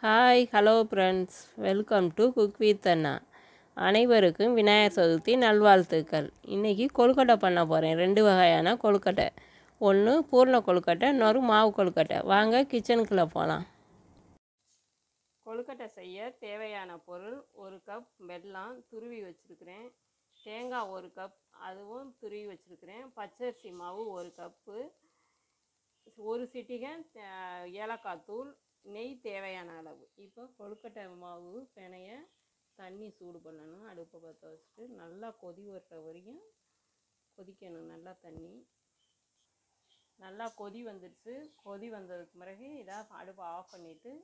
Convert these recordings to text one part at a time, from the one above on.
Hi hello friends welcome to cook with அண்ணா அனைவருக்கும் விநாயகர் சதுர்த்தி நல்வாழ்த்துக்கள் இன்றைக்கி கொழுக்கட்டை பண்ண போகிறேன் ரெண்டு வகையான கொழுக்கட்டை ஒன்று பூர்ண கொழுக்கட்டை இன்னொரு மாவு கொழுக்கட்டை வாங்க கிச்சனுக்குள்ளே போகலாம் கொழுக்கட்டை செய்ய தேவையான பொருள் ஒரு கப் வெல்லம் துருவி வச்சுருக்கிறேன் தேங்காய் ஒரு கப் அதுவும் துருவி வச்சுருக்கிறேன் பச்சரிசி மாவு ஒரு கப்பு ஒரு சிட்டிகை அஹ், ஏலக்காய் தூள் நெய் தேவையான அளவு இப்போ கொழுக்கட்டை மாவு பிணைய தண்ணி சூடு பண்ணணும் அடுப்பை பற்ற வச்சுட்டு நல்லா கொதி வர்ற வரையும் கொதிக்கணும் நல்லா தண்ணி நல்லா கொதி வந்துடுச்சு கொதி வந்ததுக்கு பிறகு இதை அடுப்பை ஆஃப் பண்ணிவிட்டு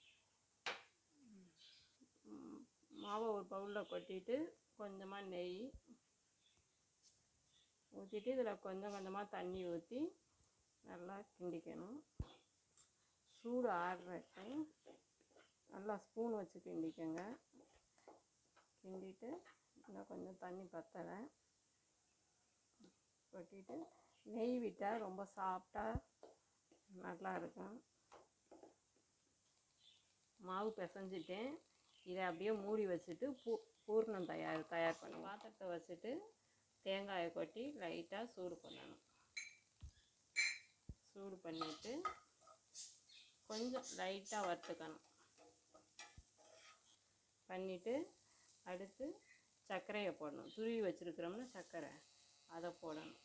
மாவை ஒரு பவுலில் கொட்டிட்டு கொஞ்சமாக நெய் ஊற்றிட்டு இதில் கொஞ்சம் கொஞ்சமாக தண்ணி ஊற்றி நல்லா கிண்டிக்கணும் சூடு ஆடுற டைம் நல்லா ஸ்பூன் வச்சு கிண்டிக்கோங்க கிண்டிட்டு இன்னும் கொஞ்சம் தண்ணி பத்தலை கொட்டிட்டு நெய் விட்டால் ரொம்ப சாஃப்டாக நல்லா இருக்கும் மாவு பிசைஞ்சிட்டேன் இதை அப்படியே மூடி வச்சுட்டு பூ பூர்ணம் தயார் தயார் பண்ணி பாத்திரத்தை வச்சுட்டு தேங்காயை கொட்டி லைட்டாக சூடு பண்ணணும் சூடு பண்ணிவிட்டு கொஞ்சம் லைட்டாக வறுத்துக்கணும் பண்ணிவிட்டு அடுத்து சர்க்கரையை போடணும் துருவி வச்சுருக்கிறோம்னா சர்க்கரை அதை போடணும்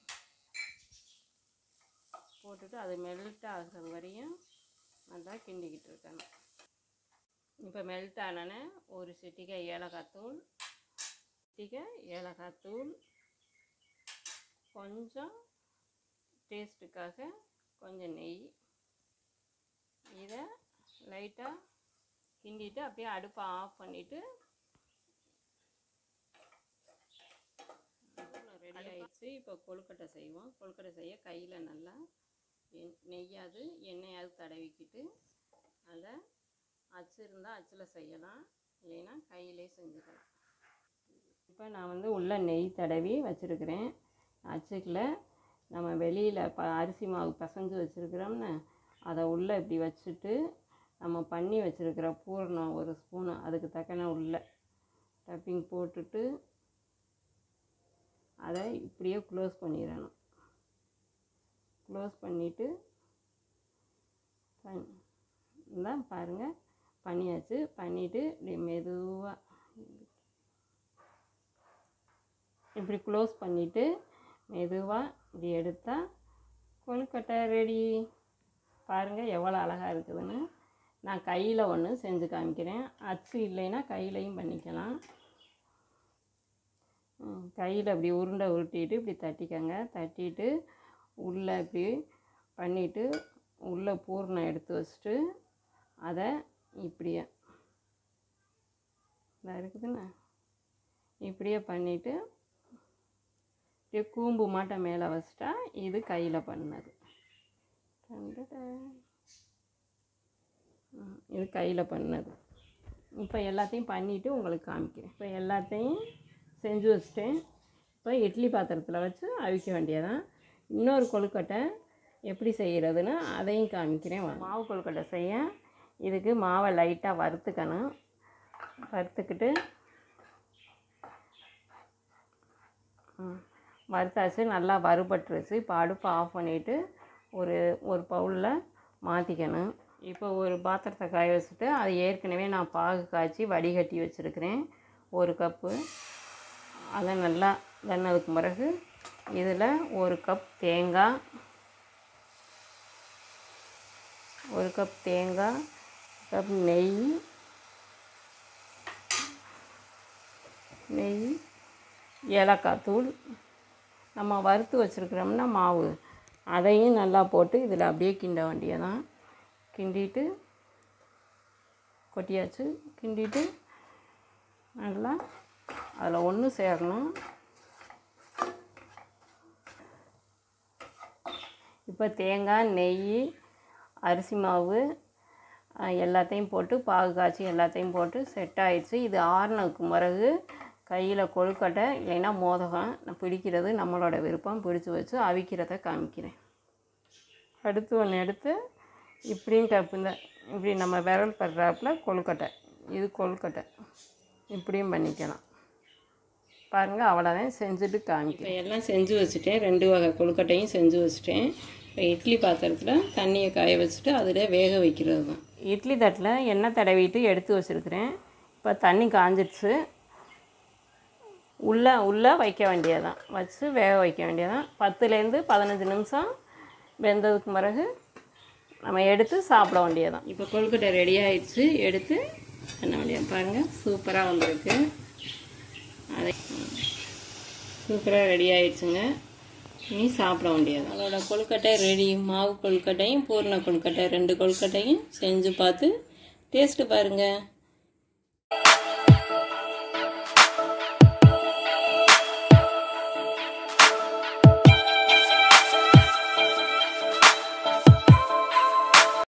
போட்டுட்டு அது மெல்ட் ஆகிற வரையும் நல்லா கிண்டிக்கிட்டு இருக்கணும் இப்போ மெல்ட் ஆனோன்னே ஒரு சிட்டிகை ஏலக்காய் தூள் சிட்டிகை ஏலக்காய் தூள் கொஞ்சம் டேஸ்ட்டுக்காக கொஞ்சம் நெய் இதை லைட்டாக கிண்டிட்டு அப்படியே அடுப்பை ஆஃப் பண்ணிவிட்டு ரெடி ஆயிடுச்சு இப்போ கொழுக்கட்டை செய்வோம் கொழுக்கட்டை செய்ய கையில் நல்லா எண்- நெய்யாது எண்ணெயாவது தடவிக்கிட்டு அதை அச்சு இருந்தால் அச்சில் செய்யலாம் இல்லைன்னா கையிலே செஞ்சுக்கலாம் இப்போ நான் வந்து உள்ள நெய் தடவி வச்சுருக்கிறேன் அச்சுக்கில் நம்ம வெளியில் ப அரிசி மாவு பிசைஞ்சு வச்சுருக்கிறோம்னு அதை உள்ளே இப்படி வச்சுட்டு நம்ம பண்ணி வச்சுருக்கிற பூரணம் ஒரு ஸ்பூனு அதுக்கு தக்கன உள்ள டப்பிங் போட்டுட்டு அதை இப்படியே க்ளோஸ் பண்ணிடணும் க்ளோஸ் பண்ணிவிட்டு தான் பாருங்கள் பண்ணியாச்சு பண்ணிவிட்டு இப்படி மெதுவாக இப்படி க்ளோஸ் பண்ணிவிட்டு மெதுவாக இப்படி எடுத்தால் கொழுக்கட்டை ரெடி பாருங்கள் எவ்வளோ அழகாக இருக்குதுன்னு நான் கையில் ஒன்று செஞ்சு காமிக்கிறேன் அச்சு இல்லைன்னா கையிலையும் பண்ணிக்கலாம் கையில் இப்படி உருண்டை உருட்டிட்டு இப்படி தட்டிக்கங்க தட்டிட்டு உள்ளே இப்படி பண்ணிவிட்டு உள்ளே பூர்ணம் எடுத்து வச்சுட்டு அதை இப்படியே இதா இருக்குதுண்ணா இப்படியே பண்ணிவிட்டு இப்படியே கூம்பு மாட்டம் மேலே வச்சிட்டா இது கையில் பண்ணது டண்டடா. ம், இது கையில் பண்ணது இப்போ எல்லாத்தையும் பண்ணிவிட்டு உங்களுக்கு காமிக்கிறேன் இப்போ எல்லாத்தையும் செஞ்சு வச்சிட்டேன் இப்போ இட்லி பாத்திரத்தில் வச்சு அவிக்க வேண்டியதான் இன்னொரு கொழுக்கட்டை எப்படி செய்கிறதுன்னு அதையும் காமிக்கிறேன் வாங்க. மாவு கொழுக்கட்டை செய்ய இதுக்கு மாவை லைட்டாக வறுத்துக்கணும் வறுத்துக்கிட்டு ம், வறுத்தாச்சு நல்லா வறுபட்டுருச்சு இப்போ அடுப்பை ஆஃப் பண்ணிவிட்டு ஒரு ஒரு பவுலில் மாற்றிக்கணும் இப்போ ஒரு பாத்திரத்தை காய வச்சுட்டு அது ஏற்கனவே நான் பாகு காய்ச்சி வடிகட்டி வச்சுருக்கிறேன் ஒரு கப்பு அதை நல்லா வெண்ணதுக்கு பிறகு இதில் ஒரு கப் தேங்காய் ஒரு கப் தேங்காய் கப் நெய் நெய் ஏலக்காய் தூள் நம்ம வறுத்து வச்சுருக்கிறோம்னா மாவு அதையும் நல்லா போட்டு இதில் அப்படியே கிண்ட வேண்டியதான் கிண்டிட்டு கொட்டியாச்சு கிண்டிட்டு நல்லா அதில் ஒன்று சேரணும் இப்போ தேங்காய் நெய் அரிசி மாவு அஹ், எல்லாத்தையும் போட்டு பாகு காய்ச்சி எல்லாத்தையும் போட்டு செட் ஆயிடுச்சு இது ஆறுனதுக்கு பிறகு கையில் கொழுக்கட்டை இல்லைன்னா மோதகம் நான் பிடிக்கிறது நம்மளோட விருப்பம் பிடிச்சி வச்சு அவிக்கிறத காமிக்கிறேன் அடுத்து ஒன்று எடுத்து இப்படியும் கப் இந்த இப்படி நம்ம விரல் படுறாப்புல கொழுக்கட்டை இது கொழுக்கட்டை இப்படியும் பண்ணிக்கலாம் பாருங்கள் அவ்வளோதான் செஞ்சுட்டு காமிக்கிறேன் இப்போ எல்லாம் செஞ்சு வச்சுட்டேன் ரெண்டு வகை கொழுக்கட்டையும் செஞ்சு வச்சுட்டேன் இப்போ இட்லி பாத்திரத்தில் தண்ணியை காய வச்சுட்டு அதில் வேக வைக்கிறது தான் இட்லி தட்டில் எண்ணெய் தடவிட்டு எடுத்து வச்சுருக்கிறேன் இப்போ தண்ணி காஞ்சிடுச்சு உள்ளே உள்ளே வைக்க வேண்டியதான் வச்சு வேக வைக்க வேண்டியதான் பத்துலேருந்து பதினஞ்சு நிமிஷம் வெந்ததுக்கு பிறகு நம்ம எடுத்து சாப்பிட வேண்டியதான் இப்போ கொழுக்கட்டை ரெடி ஆயிடுச்சு எடுத்து பண்ண வேண்டியது பாருங்கள் சூப்பராக வந்திருக்கு அதை சூப்பராக ரெடி ஆயிடுச்சுங்க இனி சாப்பிட வேண்டியது அதோட கொழுக்கட்டை ரெடி மாவு கொழுக்கட்டையும் பூர்ண கொழுக்கட்டை ரெண்டு கொழுக்கட்டையும் செஞ்சு பார்த்து டேஸ்ட்டு பாருங்கள்